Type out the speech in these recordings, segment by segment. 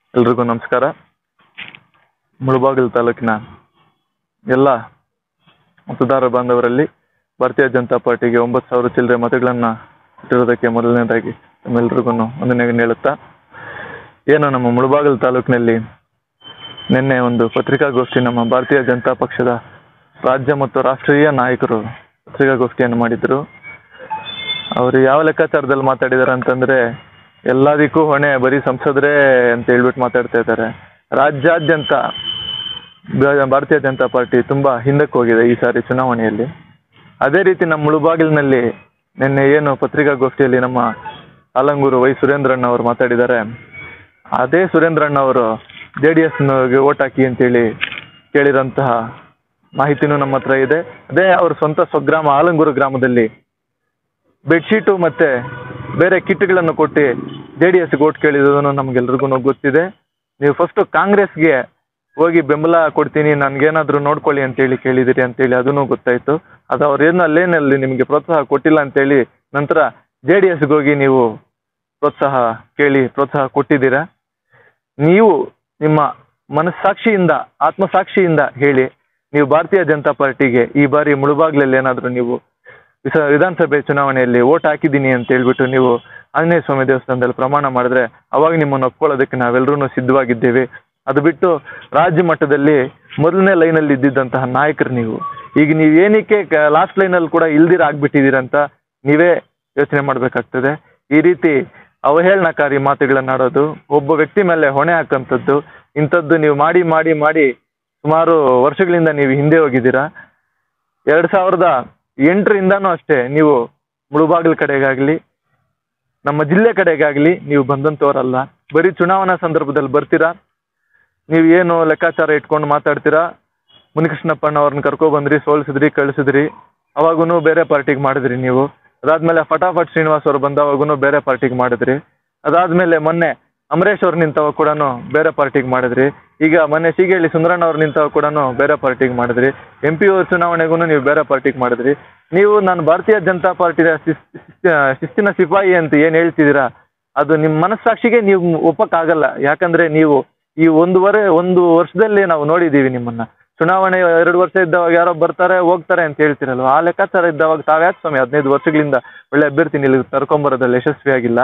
ಎಲ್ರಿಗೂ ನಮಸ್ಕಾರ ಮುಳಬಾಗಿಲು ತಾಲೂಕಿನ ಎಲ್ಲ ಮತದಾರ ಬಾಂಧವರಲ್ಲಿ ಭಾರತೀಯ ಜನತಾ ಪಾರ್ಟಿಗೆ ಒಂಬತ್ತು ಸಾವಿರ ಚಿಲ್ಲರೆ ಮತಗಳನ್ನು ಇಟ್ಟಿರೋದಕ್ಕೆ ಮೊದಲನೇದಾಗಿ ನಮ್ಮೆಲ್ರಿಗೂ ವಂದನೆಗಳನ್ನು ಹೇಳುತ್ತಾ ಏನು ನಮ್ಮ ಮುಳಬಾಗಿಲು ತಾಲೂಕಿನಲ್ಲಿ ನಿನ್ನೆ ಒಂದು ಪತ್ರಿಕಾಗೋಷ್ಠಿ ನಮ್ಮ ಭಾರತೀಯ ಜನತಾ ಪಕ್ಷದ ರಾಜ್ಯ ಮತ್ತು ರಾಷ್ಟ್ರೀಯ ನಾಯಕರು ಪತ್ರಿಕಾಗೋಷ್ಠಿಯನ್ನು ಮಾಡಿದರು ಅವರು ಯಾವ ಲೆಕ್ಕಾಚಾರದಲ್ಲಿ ಮಾತಾಡಿದ್ದಾರೆ ಅಂತಂದ್ರೆ ಎಲ್ಲದಕ್ಕೂ ಹೊಣೆ ಬರೀ ಸಂಸದರೇ ಅಂತ ಹೇಳ್ಬಿಟ್ಟು ಮಾತಾಡ್ತಾ ಇದ್ದಾರೆ ರಾಜ್ಯಾದ್ಯಂತ ಬ- ಭಾರತೀಯ ಜನತಾ ಪಾರ್ಟಿ ತುಂಬಾ ಹಿಂದಕ್ಕೆ ಹೋಗಿದೆ ಈ ಸಾರಿ ಚುನಾವಣೆಯಲ್ಲಿ ಅದೇ ರೀತಿ ನಮ್ಮ ಮುಳುಬಾಗಿಲಿನಲ್ಲಿ ನಿನ್ನೆ ಏನು ಪತ್ರಿಕಾಗೋಷ್ಠಿಯಲ್ಲಿ ನಮ್ಮ ಆಲಂಗೂರು ವೈ ಸುರೇಂದ್ರಣ್ಣ ಅವರು ಮಾತಾಡಿದ್ದಾರೆ ಅದೇ ಸುರೇಂದ್ರಣ್ಣ ಅವರು ಜೆ ಡಿ ಎಸ್ಗೆ ಓಟ್ ಹಾಕಿ ಅಂತೇಳಿ ಕೇಳಿರೋಂತಹ ಮಾಹಿತಿನೂ ನಮ್ಮ ಹತ್ರ ಇದೆ ಅದೇ ಅವ್ರ ಸ್ವಂತ ಸ್ವಗ್ರಾಮ ಆಲಂಗೂರು ಗ್ರಾಮದಲ್ಲಿ ಬೆಡ್ಶೀಟು ಮತ್ತೆ ಬೇರೆ ಕಿಟ್ಗಳನ್ನು ಕೊಟ್ಟು ಜೆ ಡಿ ಎಸ್ಗೆ ಓಟ್ ಕೇಳಿರೋದನ್ನು ನಮ್ಗೆಲ್ರಿಗೂ ಗೊತ್ತಿದೆ ನೀವು ಫಸ್ಟು ಕಾಂಗ್ರೆಸ್ಗೆ ಹೋಗಿ ಬೆಂಬಲ ಕೊಡ್ತೀನಿ ನನ್ಗೇನಾದ್ರೂ ನೋಡ್ಕೊಳ್ಳಿ ಅಂತೇಳಿ ಕೇಳಿದಿರಿ ಅಂತೇಳಿ ಅದೂ ಗೊತ್ತಾಯ್ತು ಅದು ಅವ್ರೇನು ಅಲ್ಲೇನಲ್ಲಿ ನಿಮಗೆ ಪ್ರೋತ್ಸಾಹ ಕೊಟ್ಟಿಲ್ಲ ಅಂತೇಳಿ ನಂತರ ಜೆ ಡಿ ಎಸ್ಗೆ ಹೋಗಿ ನೀವು ಪ್ರೋತ್ಸಾಹ ಕೇಳಿ ಪ್ರೋತ್ಸಾಹ ಕೊಟ್ಟಿದ್ದೀರಾ ನೀವು ನಿಮ್ಮ ಮನಸ್ಸಾಕ್ಷಿಯಿಂದ ಆತ್ಮಸಾಕ್ಷಿಯಿಂದ ಹೇಳಿ ನೀವು ಭಾರತೀಯ ಜನತಾ ಪಾರ್ಟಿಗೆ ಈ ಬಾರಿ ಮುಳುಬಾಗ್ಲಲ್ಲಿ ಏನಾದರೂ ನೀವು ವಿಸ- ವಿಧಾನಸಭೆ ಚುನಾವಣೆಯಲ್ಲಿ ಓಟ್ ಹಾಕಿದ್ದೀನಿ ಅಂತ ಹೇಳ್ಬಿಟ್ಟು ನೀವು ಆಂಜನೇಯ ಸ್ವಾಮಿ ದೇವಸ್ಥಾನದಲ್ಲಿ ಪ್ರಮಾಣ ಮಾಡಿದ್ರೆ ಅವಾಗ ನಿಮ್ಮನ್ನು ಒಪ್ಕೊಳ್ಳೋದಕ್ಕೆ ನಾವೆಲ್ಲರೂ ಸಿದ್ಧವಾಗಿದ್ದೇವೆ ಅದು ಬಿಟ್ಟು ರಾಜ್ಯ ಮಟ್ಟದಲ್ಲಿ ಮೊದಲನೇ ಲೈನಲ್ಲಿ ಇದ್ದಿದ್ದಂತಹ ನಾಯಕರು ನೀವು ಈಗ ನೀವು ಏನಕ್ಕೆ ಲಾಸ್ಟ್ ಲೈನಲ್ಲಿ ಕೂಡ ಇಲ್ದಿರ ಆಗ್ಬಿಟ್ಟಿದ್ದೀರಂತ ನೀವೇ ಯೋಚನೆ ಮಾಡಬೇಕಾಗ್ತದೆ ಈ ರೀತಿ ಅವಹೇಳನಕಾರಿ ಮಾತುಗಳನ್ನಾಡೋದು ಒಬ್ಬ ವ್ಯಕ್ತಿ ಮೇಲೆ ಹೊಣೆ ಹಾಕಂಥದ್ದು ಇಂಥದ್ದು ನೀವು ಮಾಡಿ ಮಾಡಿ ಮಾಡಿ ಸುಮಾರು ವರ್ಷಗಳಿಂದ ನೀವು ಹಿಂದೆ ಹೋಗಿದ್ದೀರಾ ಎರಡ್ ಸಾವಿರದ ಎಂಟರಿಂದನೂ ಅಷ್ಟೇ ನೀವು ಮುಳುಬಾಗಿಲು ಕಡೆಗಾಗ್ಲಿ ನಮ್ಮ ಜಿಲ್ಲೆ ಕಡೆಗಾಗ್ಲಿ ನೀವು ಬಂದಂಥವ್ರಲ್ಲ ಬರೀ ಚುನಾವಣಾ ಸಂದರ್ಭದಲ್ಲಿ ಬರ್ತೀರಾ ನೀವು ಏನು ಲೆಕ್ಕಾಚಾರ ಇಟ್ಕೊಂಡು ಮಾತಾಡ್ತೀರಾ ಮುನಿಕೃಷ್ಣಪ್ಪಣ್ಣ ಅವ್ರನ್ನ ಕರ್ಕೊ ಬಂದ್ರಿ ಸೋಲ್ಸಿದ್ರಿ ಕಳಿಸಿದ್ರಿ ಅವಾಗೂ ಬೇರೆ ಪಾರ್ಟಿಗೆ ಮಾಡಿದ್ರಿ ನೀವು ಅದಾದ್ಮೇಲೆ ಫಟಾಫಟ್ ಶ್ರೀನಿವಾಸ್ ಅವ್ರು ಬಂದವಾಗೂ ಬೇರೆ ಪಾರ್ಟಿಗೆ ಮಾಡಿದ್ರಿ ಅದಾದ್ಮೇಲೆ ಮೊನ್ನೆ ಅಮರೇಶ್ ಅವ್ರು ನಿಂತವಾಗ ಕೂಡ ಬೇರೆ ಪಾರ್ಟಿಗೆ ಮಾಡಿದ್ರಿ ಈಗ ಮೊನ್ನೆ ಸೀಗೇಳಿ ಸುಂದರಣ್ಣ ಅವ್ರು ನಿಂತವಾಗ ಕೂಡ ಬೇರೆ ಪಾರ್ಟಿಗೆ ಮಾಡಿದ್ರಿ ಎಂ ಪಿ ಅವ್ರ ಚುನಾವಣೆಗೂ ನೀವು ಬೇರೆ ಪಾರ್ಟಿಗೆ ಮಾಡಿದ್ರಿ ನೀವು ನಾನು ಭಾರತೀಯ ಜನತಾ ಪಾರ್ಟಿಯ ಶಿಸ್- ಶಿಸ್- ಶಿಸ್ತಿನ ಸಿಪಾಯಿ ಅಂತ ಏನು ಹೇಳ್ತಿದ್ದೀರಾ ಅದು ನಿಮ್ಮ ಮನಸ್ಸಾಕ್ಷಿಗೆ ನೀವು ಒಪ್ಪಕ್ಕಾಗಲ್ಲ ಯಾಕಂದ್ರೆ ನೀವು ಈ ಒಂದೂವರೆ ಒಂದು ವರ್ಷದಲ್ಲಿ ನಾವು ನೋಡಿದ್ದೀವಿ ನಿಮ್ಮನ್ನ ಚುನಾವಣೆ ಎರಡು ವರ್ಷ ಇದ್ದವಾಗ ಯಾರೋ ಬರ್ತಾರೆ ಹೋಗ್ತಾರೆ ಅಂತ ಹೇಳ್ತಿರಲ್ವ ಆ ಲೆಕ್ಕಾಚಾರ ಇದ್ದವಾಗ ತಾವ್ಯಾಕೆ ಸ್ವಾಮಿ ಹದಿನೈದು ವರ್ಷಗಳಿಂದ ಒಳ್ಳೆ ಅಭ್ಯರ್ಥಿ ಇಲ್ಲಿ ಕರ್ಕೊಂಬರೋದ್ರಲ್ಲಿ ಯಶಸ್ವಿಯಾಗಿಲ್ಲ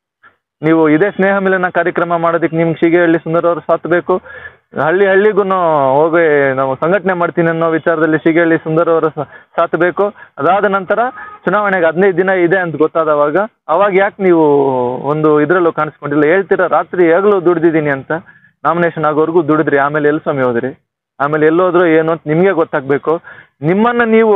ನೀವು ಇದೇ ಸ್ನೇಹ ಮಿಲನ ಕಾರ್ಯಕ್ರಮ ಮಾಡೋದಕ್ಕೆ ನಿಮ್ಗೆ ಶಿಗೆಹಳ್ಳಿ ಸುಂದರ್ ಅವರು ಸಾಥ್ ಬೇಕು ಹಳ್ಳಿ ಹಳ್ಳಿಗೂ ಹೋಗಿ ನಾವು ಸಂಘಟನೆ ಮಾಡ್ತೀನಿ ಅನ್ನೋ ವಿಚಾರದಲ್ಲಿ ಶಿಗೆಹಳ್ಳಿ ಸುಂದರ್ ಅವರ ಸ- ಸಾಥ್ ಬೇಕು ಅದಾದ ನಂತರ ಚುನಾವಣೆಗೆ ಹದಿನೈದು ದಿನ ಇದೆ ಅಂತ ಗೊತ್ತಾದವಾಗ ಅವಾಗ ಯಾಕೆ ನೀವು ಒಂದು ಇದರಲ್ಲೂ ಕಾಣಿಸ್ಕೊಂಡಿಲ್ಲ ಹೇಳ್ತೀರಾ ರಾತ್ರಿ ಯಾಗಲೂ ದುಡ್ದಿದ್ದೀನಿ ಅಂತ ನಾಮಿನೇಷನ್ ಆಗೋವರೆಗೂ ದುಡಿದ್ರಿ ಆಮೇಲೆ ಎಲ್ಲಿ ಸ್ವಾಮಿ ಹೋದ್ರಿ ಆಮೇಲೆ ಎಲ್ಲೋದ್ರು ಏನು ಅಂತ ನಿಮಗೆ ಗೊತ್ತಾಗಬೇಕು ನಿಮ್ಮನ್ನ ನೀವು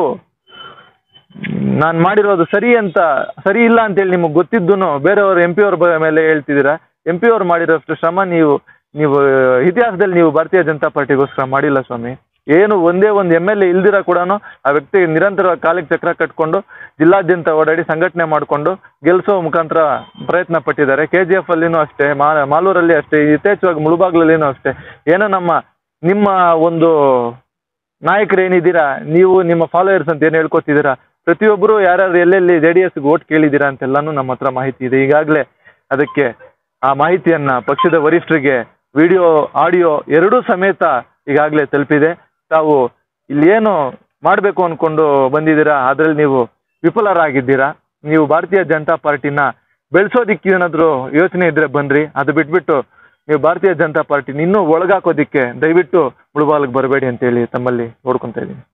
ನಾನು ಮಾಡಿರೋದು ಸರಿ ಅಂತ ಸರಿ ಇಲ್ಲ ಅಂತೇಳಿ ನಿಮಗೆ ಗೊತ್ತಿದ್ದು ಬೇರೆಯವರು ಎಂ ಪಿ ಅವ್ರ ಮೇಲೆ ಹೇಳ್ತಿದ್ದೀರಾ ಎಂ ಪಿ ಅವ್ರು ಮಾಡಿರೋಷ್ಟು ಶ್ರಮ ನೀವು ನೀವು ಇತಿಹಾಸದಲ್ಲಿ ನೀವು ಭಾರತೀಯ ಜನತಾ ಪಾರ್ಟಿಗೋಸ್ಕರ ಮಾಡಿಲ್ಲ ಸ್ವಾಮಿ ಏನು ಒಂದೇ ಒಂದು ಎಮ್ ಎಲ್ ಎ ಇಲ್ದಿರ ಕೂಡ ಆ ವ್ಯಕ್ತಿ ನಿರಂತರವಾಗಿ ಕಾಲಿಗೆ ಚಕ್ರ ಕಟ್ಕೊಂಡು ಜಿಲ್ಲಾದ್ಯಂತ ಓಡಾಡಿ ಸಂಘಟನೆ ಮಾಡಿಕೊಂಡು ಗೆಲ್ಲಿಸೋ ಮುಖಾಂತರ ಪ್ರಯತ್ನ ಪಟ್ಟಿದ್ದಾರೆ ಕೆ ಜಿ ಎಫ್ ಅಲ್ಲಿನೂ ಅಷ್ಟೇ ಮಾ ಮಾಲೂರಲ್ಲಿ ಅಷ್ಟೇ ಯಥೇಚ್ಛವಾಗಿ ಮುಳುಬಾಗ್ಲಲ್ಲಿನೂ ಅಷ್ಟೇ ಏನೋ ನಮ್ಮ ನಿಮ್ಮ ಒಂದು ನಾಯಕರು ಏನಿದ್ದೀರಾ ನೀವು ನಿಮ್ಮ ಫಾಲೋಯರ್ಸ್ ಅಂತ ಏನು ಹೇಳ್ಕೊತಿದ್ದೀರಾ ಪ್ರತಿಯೊಬ್ಬರು ಯಾರ್ಯಾರು ಎಲ್ಲೆಲ್ಲಿ ಜೆ ಡಿ ಎಸ್ಗೆ ಓಟ್ ಕೇಳಿದ್ದೀರಾ ಅಂತೆಲ್ಲಾನು ನಮ್ಮ ಹತ್ರ ಮಾಹಿತಿ ಇದೆ ಈಗಾಗಲೇ ಅದಕ್ಕೆ ಆ ಮಾಹಿತಿಯನ್ನ ಪಕ್ಷದ ವರಿಷ್ಠರಿಗೆ ವಿಡಿಯೋ ಆಡಿಯೋ ಎರಡೂ ಸಮೇತ ಈಗಾಗಲೇ ತಲುಪಿದೆ ತಾವು ಇಲ್ಲಿ ಏನು ಮಾಡಬೇಕು ಅನ್ಕೊಂಡು ಬಂದಿದ್ದೀರಾ ಅದರಲ್ಲಿ ನೀವು ವಿಫಲರಾಗಿದ್ದೀರಾ ನೀವು ಭಾರತೀಯ ಜನತಾ ಪಾರ್ಟಿನ ಬೆಳೆಸೋದಿಕ್ಕೆ ಏನಾದರೂ ಯೋಚನೆ ಇದ್ರೆ ಬನ್ರಿ ಅದು ಬಿಟ್ಬಿಟ್ಟು ನೀವು ಭಾರತೀಯ ಜನತಾ ಪಾರ್ಟಿನ ಇನ್ನೂ ಒಳಗಾಕೋದಿಕ್ಕೆ ದಯವಿಟ್ಟು ಮುಳುಬಾಲಿಗೆ ಬರಬೇಡಿ ಅಂತೇಳಿ ತಮ್ಮಲ್ಲಿ ನೋಡ್ಕೊತಾ ಇದ್ದೀನಿ